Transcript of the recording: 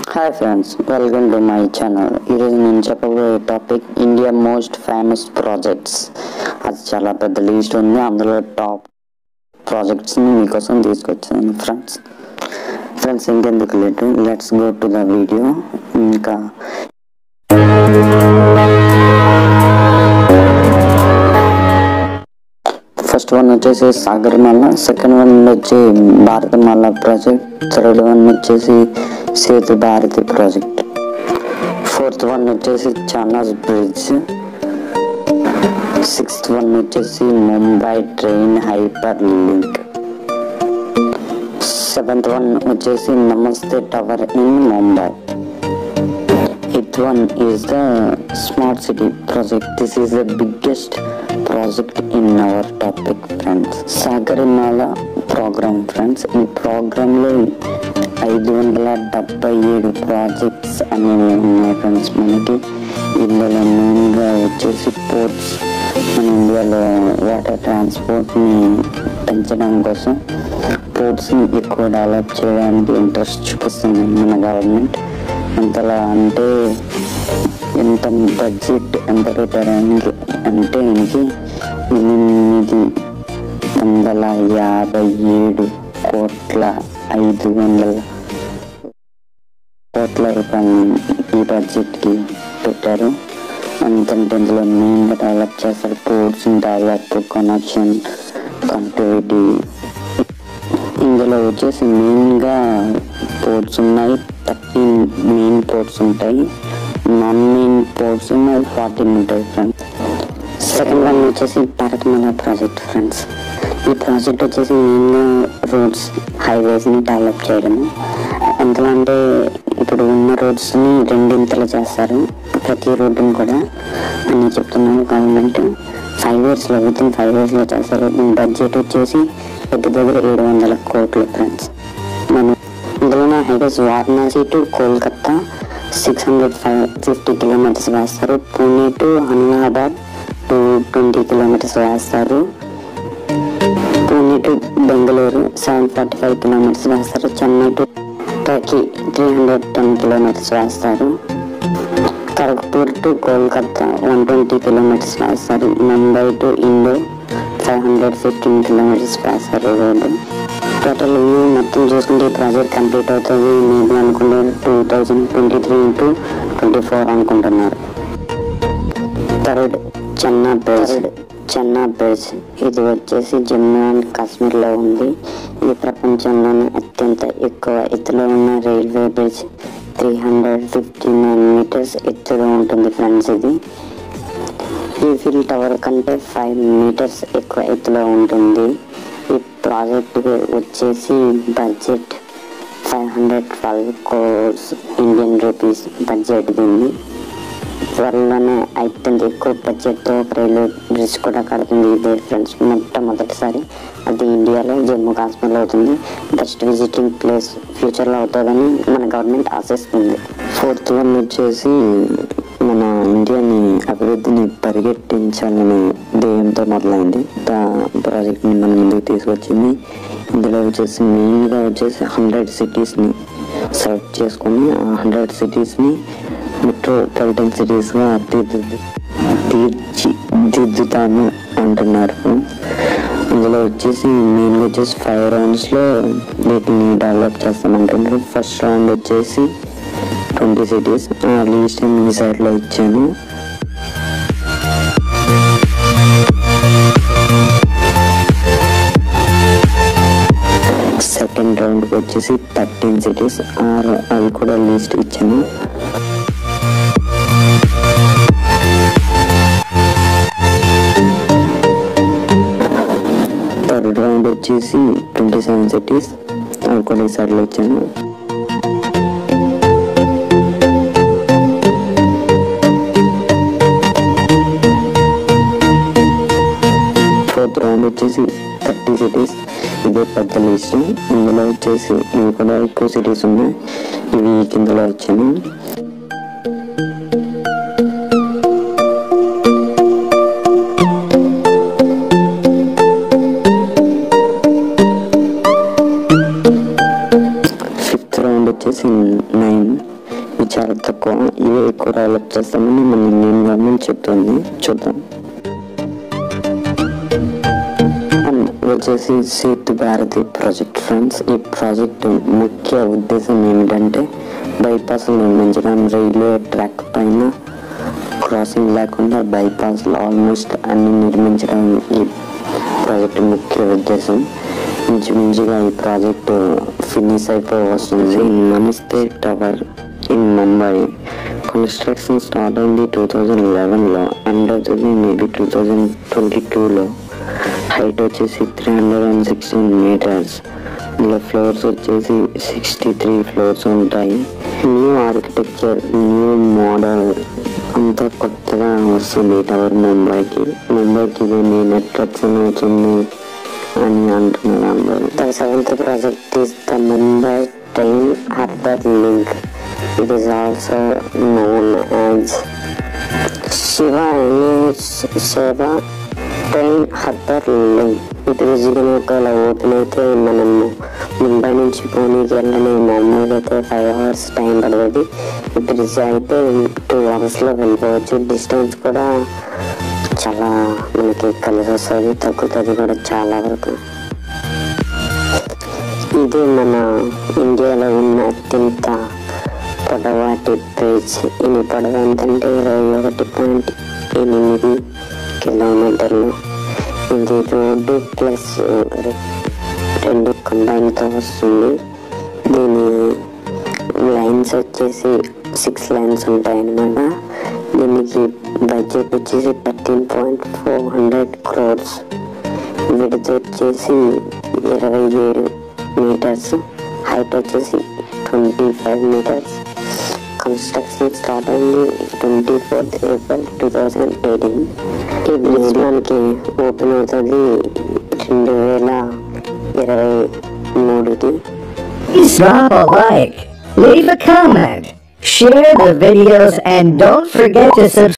Hi friends welcome to my channel ఈరోజు నేను చెప్పబోయే topic India most famous projects అది చాలా పెద్ద లిస్ట్ ఉంది అందులో టాప్ ప్రాజెక్ట్స్ని మీకోసం తీసుకొచ్చాను ఫ్రెండ్స్ ఫ్రెండ్స్ ఇంకెందుకు late let's go to the video ఇంకా ఫస్ట్ వన్ వచ్చేసి సాగరమాల సెకండ్ వన్ వచ్చి భారతమాల ప్రాజెక్ట్ థర్డ్ వన్ వచ్చేసి Setu Bharati project fourth one వచ్చేసి చానాస్ బ్రిడ్జ్ సిక్స్త్ వన్ వచ్చేసి Mumbai train hyper link seventh one వచ్చేసి Namaste tower in Mumbai Eighth one is the smart city project. This is the biggest project in our topic, friends. Sagarmala program friends ఈ ప్రోగ్రాంలో ఐదు వందల డెబ్బై ఏడు projects అనేవి ఉన్నాయి ఫ్రెండ్స్ మనకి ఇందులో మెయిన్గా వచ్చేసి పోర్ట్స్ మన ఇండియాలో వాటర్ ట్రాన్స్పోర్ట్ని పెంచడం కోసం పోర్ట్స్ని ఎక్కువ డెవలప్ చేయడానికి ఇంట్రెస్ట్ చూపిస్తుంది మన గవర్నమెంట్ ఎంతలా అంటే ఎంత బడ్జెట్ ఎంత పెట్టడానికి అంటే ఇంకి ఎనిమిది వందల యాభై ఏడు కోట్ల ఐదు వందల కోట్ల రూపాయలు ఈ బడ్జెట్కి పెట్టారు అంతంటే ఇందులో మెయిన్గా డెవలప్ చేస్తారు పోర్ట్స్ డెవలప్ కనెక్షన్ కనెక్టివిటీ ఇందులో వచ్చేసి మెయిన్గా పోర్ట్స్ ఉన్నాయి థర్టీన్ మెయిన్ పోర్ట్స్ ఉంటాయి నాన్ మెయిన్ పోర్ట్స్ ఉన్నాయి ఫార్టీన్ ఉంటాయి ఫ్రెండ్స్ సెకండ్ వన్ వచ్చేసి భారతమాల ప్రాజెక్ట్ ఫ్రెండ్స్ ఈ ప్రాజెక్ట్ వచ్చేసి మెయిన్గా రోడ్స్ హైవేస్ని డెవలప్ చేయడం ఎంతలా అంటే ఇప్పుడు ఉన్న రోడ్స్ని రెండింతలు చేస్తారు ప్రతి రోడ్డుని కూడా అని చెప్తున్నారు గవర్నమెంట్ ఫైవ్ ఇయర్స్లో విత్ ఇన్ ఫైవ్ ఇయర్స్లో చేస్తారు దీని బడ్జెట్ వచ్చేసి దగ్గర దగ్గర ఏడు వందల కోట్లు ఫ్రెండ్స్ మనం ఇందులోనే highways Varanasi to Kolkata six hundred five fifty kilometres వేస్తారు Pune to Ahmedabad two twenty kilometres వేస్తారు Pune to Bengaluru seven forty five kilometres వేస్తారు Chennai to Turkey three hundred ten kilometres వేస్తారు Kharagpur to Kolkata one twenty kilometres వేస్తారు Mumbai to Indore five hundred fifteen kilometres వేస్తారు road total view మొత్తం చూసుకుంటే ఈ project complete అవుతుంది మేము అనుకుంటున్నారు two thousand twenty three into twenty four అనుకుంటున్నారు third Chenab Chenab ఇది వచ్చేసి జమ్మూ అండ్ కాశ్మీర్లో ఉంది ఇది ప్రపంచంలోనే అత్యంత ఎక్కువ ఎత్తులో ఉన్న railway bridge three hundred fifty nine metres ఎత్తులో ఉంటుంది ఫ్రెండ్స్ ఇది ఈఫిల్ టవర్ కంటే ఫైవ్ మీటర్స్ ఎక్కువ ఎత్తులో ఉంటుంది ఈ ప్రాజెక్టుకి వచ్చేసి budget five hundred twelve crores Indian rupees budget దీన్ని త్వరలోనే అత్యంత ఎక్కువ బడ్జెట్తో ఒక రైల్వే బ్రిడ్జ్ కూడా కడుతుంది ఇదే ఫ్రెండ్స్ మొట్టమొదటిసారి అది ఇండియాలో జమ్మూ కాశ్మీర్లో అవుతుంది బెస్ట్ విజిటింగ్ ప్లేస్ ఫ్యూచర్లో అవుతుందని మన గవర్నమెంట్ ఆశిస్తుంది ఫోర్త్ వన్ వచ్చేసి మన ఇండియాని అభివృద్ధిని పరిగెట్టించాలనే ధ్యేయంతో మొదలైంది ఆ ప్రాజెక్ట్ని మన ముందుకు తీసుకొచ్చింది ఇందులో వచ్చేసి మెయిన్గా వచ్చేసి హండ్రెడ్ సిటీస్ని సెలెక్ట్ చేసుకొని ఆ హండ్రెడ్ సిటీస్ని మెట్రోపాలిటన్ సిటీస్గా తీర్చిది తీర్చిదిద్దుతాము అంటున్నారు ఇందులో వచ్చేసి మెయిన్గా వచ్చేసి ఫైవ్ రౌండ్స్లో వీటిని డెవలప్ చేస్తామంటున్నారు ఫస్ట్ రౌండ్ వచ్చేసి ట్వంటీ సిటీస్ ఆ లీస్ట్ మీ సైడ్లో ఇచ్చాను సెకండ్ రౌండ్కి వచ్చేసి థర్టీన్ సిటీస్ ఆరు అవి కూడా లిస్ట్ ఇచ్చాను థర్డ్ రౌండ్ వచ్చేసి ట్వంటీ సెవెన్ సిటీస్ అవి కూడా ఈసారిలో ఇచ్చాను ఫోర్త్ రౌండ్ వచ్చేసి థర్టీ సిటీస్ ఇదే పెద్ద లిస్ట్ ఇందులో వచ్చేసి ఇవి కూడా ఎక్కువ సిటీస్ ఉన్నాయి ఇవి కిందలో వచ్చాను ఫిఫ్త్ రౌండ్ వచ్చేసి నైన్ ఇవి చాలా తక్కువ ఇవి ఎక్కువ డెవలప్ చేస్తామని మన ఇండియన్ గవర్నమెంట్ చెప్తుంది చూద్దాం అండ్ వచ్చేసి సేతు భారతి ప్రాజెక్ట్ ఫ్రెండ్స్ ఈ ప్రాజెక్ట్ ముఖ్య ఉద్దేశం ఏమిటంటే బైపాస్ నిర్మించడం రైల్వే ట్రాక్ పైన క్రాసింగ్ లేకుండా బైపాస్ ఆల్మోస్ట్ అన్ని నిర్మించడం ఈ ప్రాజెక్ట్ ముఖ్య ఉద్దేశం ఇంచుమించుగా ఈ ప్రాజెక్టు ఫినిష్ అయిపోయి వస్తుంది Namaste tower in Mumbai construction start అయింది టూ థౌజండ్ లెవెన్లో ఎండ్ అవుతుంది మేబీ టూ థౌజండ్ ట్వంటీ టూలో హైట్ వచ్చేసి three hundred and sixteen metres ఇందులో ఫ్లోర్స్ వచ్చేసి సిక్స్టీ త్రీ ఫ్లోర్స్ ఉంటాయి న్యూ ఆర్కిటెక్చర్ న్యూ మోడల్ అంతా కొత్తగా వస్తుంది టవర్ ముంబైకి ముంబైకి ఇది మెయిన్ అట్రాక్షన్ అవుతుంది అని అంటున్నారు అందరూ the seventh project is the Mumbai train harbour link it is also known as Shiva Seva train harbour link ఇది విజయన ఒకవేళ ఓపెన్ అయితే మనము ముంబై నుంచి పూణేకి వెళ్ళని మామూలుగా అయితే ఫైవ్ అవర్స్ టైం పడుతుంది ఇప్పుడు ఇది అయితే టూ అవర్స్లో వెళ్ళిపోవచ్చు డిస్టెన్స్ కూడా చాలా మనకి కలిసి వస్తుంది తగ్గుతుంది కూడా చాలా వరకు ఇది మన ఇండియాలో ఉన్న అత్యంత పొడవాటి బ్రిడ్జ్ ఇది పొడవు ఎంతంటే ఇరవై ఒకటి పాయింట్ ఎనిమిది కిలోమీటర్లు ఇది రోడ్డు ప్లస్ రెండు కంబైన్తో వస్తుంది దీని లైన్స్ వచ్చేసి సిక్స్ లైన్స్ ఉంటాయి అన్నమాట దీనికి బడ్జెట్ వచ్చేసి thirteen point four hundred crores విడత వచ్చేసి ఇరవై ఏడు మీటర్స్ హైట్ వచ్చేసి twenty five metres construction start అయింది twenty fourth April two thousand eighteen ఈ బ్రిడ్జ్ మనకి ఓపెన్ అవుతుంది రెండు వేల ఇరవై మూడుకి Drop a like, leave a comment, share the videos, and don't forget to subscribe.